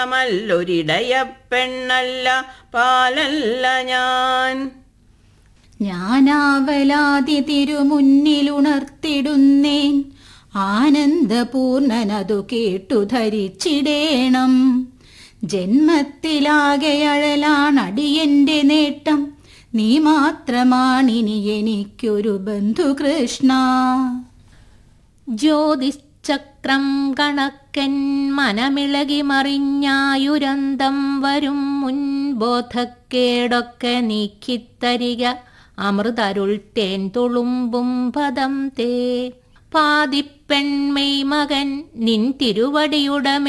മല്ലൊരിടയ പെണ്ണല്ല പാലല്ല ഞാൻ ഞാനാവലാതി തിരുമുന്നിലുണർത്തിടുന്നേൻ ആനന്ദപൂർണനതു കേട്ടു ധരിച്ചിടേണം ജന്മത്തിലാകെ അഴലാണടിയന്റെ നേട്ടം നീ മാത്രമാണിനി എനിക്കൊരു ബന്ധു കൃഷ്ണ ജ്യോതിശ്ചക്രം കണക്കൻ മനമിളകി മറിഞ്ഞായുരന്തം വരും മുൻബോധക്കേടൊക്കെ നീക്കിത്തരിക അമൃതരുൾ തേൻ തുളുമ്പും പദം തേ പാതിപ്പെൺമെയ് മകൻ നിൻ തിരുവടിയുടെ